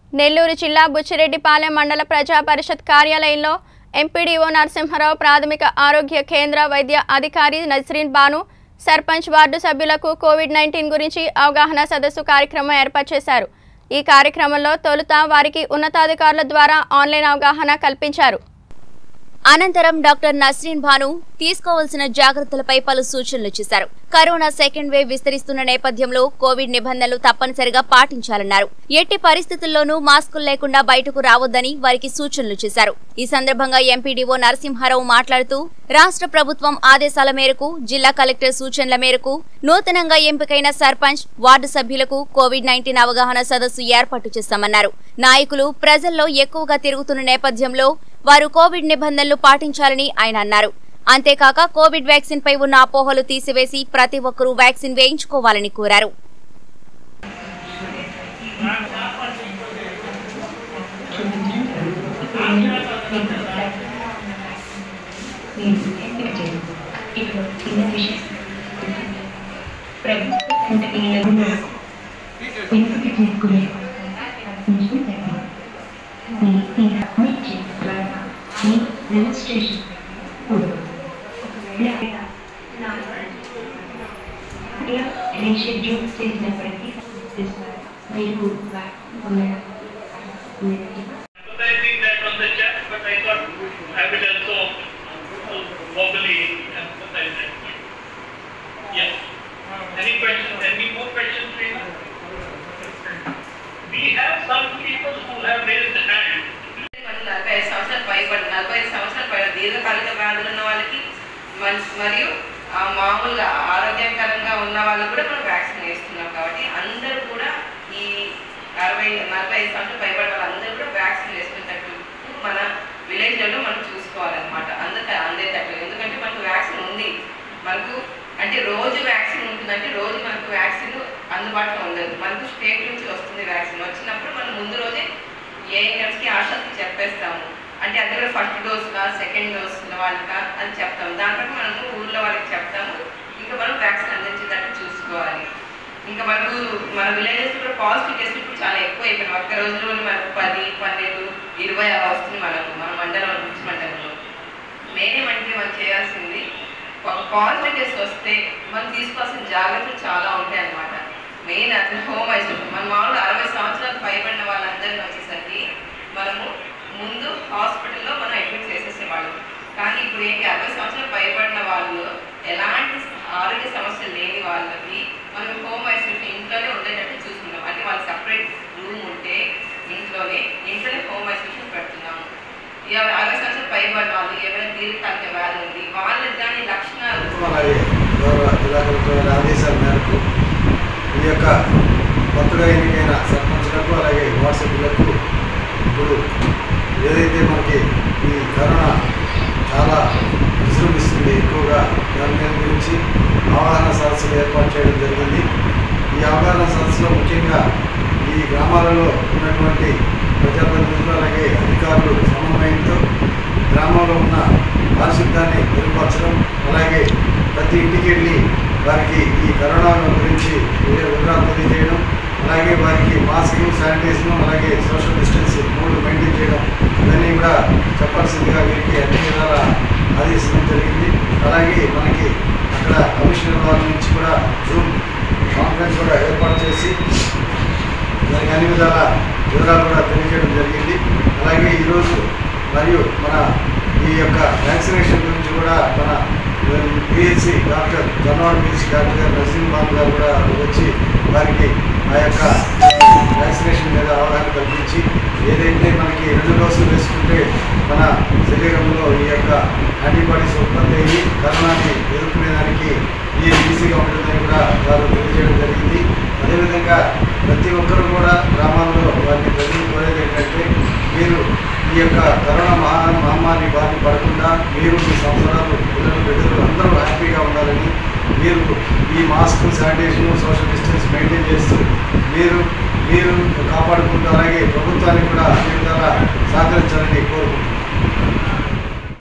నెల్లూరు జిల్లా బుచ్చిరెడ్డిపాలెం మండల ప్రజా పరిషత్ కార్యాలయంలో ఎంపీడీఓ నరసింహారావు ప్రాథమిక ఆరోగ్య కేంద్ర వైద్య అధికారి నజ్రీన్ బాను సర్పంచ్ వార్డు సభ్యులకు కోవిడ్ నైన్టీన్ గురించి అవగాహన సదస్సు కార్యక్రమం ఏర్పాటు చేశారు ఈ కార్యక్రమంలో తొలుత వారికి ఉన్నతాధికారుల ద్వారా ఆన్లైన్ అవగాహన కల్పించారు అనంతరం డాక్టర్ నస్రీన్ భాను తీసుకోవాల్సిన జాగ్రత్తలపై పలు సూచనలు చేశారు కరోనా సెకండ్ వేవ్ విస్తరిస్తున్న నేపథ్యంలో కోవిడ్ నిబంధనలు తప్పనిసరిగా పాటించాలన్నారు ఎట్టి పరిస్థితుల్లోనూ మాస్కులు లేకుండా బయటకు రావద్దని వారికి సూచనలు చేశారు ఈ సందర్భంగా ఎంపీడీఓ నరసింహారావు మాట్లాడుతూ రాష్ట్ర ప్రభుత్వం ఆదేశాల మేరకు జిల్లా కలెక్టర్ సూచనల మేరకు నూతనంగా ఎంపికైన సర్పంచ్ వార్డు సభ్యులకు కోవిడ్ నైన్టీన్ అవగాహన సదస్సు ఏర్పాటు చేస్తామన్నారు నాయకులు ప్రజల్లో ఎక్కువగా తిరుగుతున్న నేపథ్యంలో వారు కోవిడ్ నిబంధనలు పాటించాలని ఆయన అన్నారు అంతేకాక కోవిడ్ వ్యాక్సిన్ పై ఉన్న అపోహలు తీసివేసి ప్రతి ఒక్కరూ వ్యాక్సిన్ వేయించుకోవాలని కోరారు ఇప్పుడు చిన్న విషయం ప్రభుత్వం ఎంపిక చేసుకునే నిజం చెప్పండి మీ మీ సబ్మిట్ చేసిన మీ రిజిస్ట్రేషన్ షెడ్యూల్ చేసినప్పటికీ మీరు ఉండడం emphasizing that on the chat, but I thought I will also uh, verbally emphasize that point. Yes. Any questions? Any more questions, please? We have some people who have raised hand. మనం నలభై ఐదు సంవత్సరాలు పైబడి నలభై ఐదు సంవత్సరాలు పైన దీర్ఘకాలిక వ్యాధులు ఉన్న వాళ్ళకి మన్- మరియు ఆ, మామూలుగా ఆరోగ్యకరంగా ఉన్న వాళ్ళకి కూడా మనం వ్యాక్సిన్ వేస్తున్నాం కాబట్టి అందరూ కూడా ఈ అరవై నలభై ఐదు సంవత్సరాలు పైబడి వాళ్ళందరూ కూడా వ్యాక్సిన్ వేసుకునేటట్టు మన విలేజ్లలో మనం చూసుకోవాలన్నమాట అందరికీ అందేటట్లు ఎందుకంటే మనకు వ్యాక్సిన్ ఉంది మనకు అంటే రోజు వ్యాక్సిన్ ఉంటుందంటే రోజు మనకు వ్యాక్సిన్ అందుబాటులో ఉండదు మనకు స్టేట్ నుంచి వస్తుంది వ్యాక్సిన్ వచ్చినప్పుడు మనం ముందు రోజే ఏఎన్ఎంస్కి ఆశాకి చెప్పేస్తాము అంటే అది కూడా ఫస్ట్ డోస్గా సెకండ్ డోస్ వాళ్ళకా అని చెప్తాము దాని బట్టి మనము ఊర్లో వాళ్ళకి చెప్తాము ఇంకా మనం వ్యాక్సిన్ అందించేటట్టు చూసుకోవాలి ఇంకా మనకు మన విలేజెస్ కూడా పాజిటివ్ టెస్ట్ ఇప్పుడు చాలా ఎక్కువ అయిపోయినాయి ఒక్క రోజులో మనకు పది పన్నెండు ఇరవై అలా వస్తుంది మనకు మన మండలం నుంచి మండలంలో మేమేమంటే మనం చేయాల్సింది ఒక పాజిటివ్ కేసు వస్తే మనం తీసుకోవాల్సిన జాగ్రత్తలు చాలా ఉంటాయి అన్నమాట మెయిన్ అది హోమ్ ఐసోలేషన్ మన మామూలుగా అరవై సంవత్సరాలు పైబడిన వాళ్ళందరినీ వచ్చేసరికి మనము ముందు హాస్పిటల్లో మనం అడ్మిట్ చేసేసేవాళ్ళం కానీ ఇప్పుడు ఏంటి అరవై సంవత్సరాలు పైబడిన వాళ్ళు ఎలాంటి ఆరోగ్య సమస్యలు లేని వాళ్ళకి మనం హోమ్ ఐసోలేషన్ ఇంట్లోనే ఉండేటట్టు చూసుకున్నాం అంటే వాళ్ళకి సపరేట్ రూమ్ ఉంటే ఇంట్లోనే ఇంట్లోనే హోమ్ ఐసోలేషన్ పెడుతున్నాము ఎవరు అరవై సంవత్సరాలు పైబడిన వాళ్ళు ఎవరైనా దీర్ఘకాలిక వ్యాధి ఉంది వాళ్ళకి కానీ లక్షణాలు అలాగే గౌరవ జిల్లా కలెక్టర్ గారి ఆదేశాల మేరకు ఈ యొక్క కొత్తగా ఎన్నికైన సర్పంచ్లకు అలాగే వార్డ్ సభ్యులకు ఇప్పుడు ఏదైతే మనకి ఈ కరోనా చాలా విజృంభిస్తుంది ఎక్కువగా దాని మీద గురించి అవగాహన సదస్సులు ఏర్పాటు చేయడం జరిగింది ఈ అవగాహన సదస్సులో ముఖ్యంగా ఈ గ్రామాలలో ఉన్నటువంటి ప్రజాప్రతినిధులు అలాగే అధికారులు సమన్వయంతో గ్రామంలో ఉన్న పారిశుద్ధ్యాన్ని మెరుగుపరచడం అలాగే ప్రతి ఇంటికి వెళ్ళి వారికి ఈ కరోనా గురించి వివరాలు తెలియజేయడం అలాగే వారికి మాస్క్ శానిటైజేషన్ అలాగే సోషల్ డిస్టెన్స్ మూడు మెయింటైన్ చేయడం ఇవన్నీ కూడా చెప్పాల్సిందిగా వీరికి అన్ని విధాల ఆదేశించడం జరిగింది అలాగే మనకి అక్కడ కమిషనర్ వారి నుంచి కూడా జూమ్ కాన్ఫరెన్స్ కూడా ఏర్పాటు చేసి దానికి అన్ని విధాల వివరాలు కూడా తెలియజేయడం జరిగింది అలాగే ఈరోజు మరియు మన ఈ యొక్క వ్యాక్సినేషన్ గురించి కూడా మన PHC doctor Janavada PHC doctor గారు నరసింహ బాబు గారు కూడా వచ్చి వారికి ఆ యొక్క వ్యాక్సినేషన్ మీద అవగాహన కల్పించి ఏదైతే మనకి రెండు డోసులు వేసుకుంటే మన శరీరంలో ఈ యొక్క యాంటీబాడీస్ ఉత్పత్తి అయ్యి కరోనాని ఎదుర్కొనేదానికి ఈ ఈజీగా ఉంటుందని కూడా వారు తెలియజేయడం జరిగింది అదేవిధంగా ప్రతి ఒక్కరూ కూడా గ్రామాల్లో వారిని ప్రజలు కోరేది ఏంటంటే మీరు ఈ యొక్క కరోనా మహా మహమ్మారి బారి పడకుండా మీరు మీ సంవత్సరాలు పిల్లలు బిడ్డలు అందరూ హ్యాపీగా ఉండాలని మీరు ఈ mask sanitization social distance maintain చేస్తూ మీరు మీరు కాపాడుకుంటూ అలాగే ప్రభుత్వానికి కూడా అన్ని విధాలా సహకరించాలని కోరుకుంటున్నాను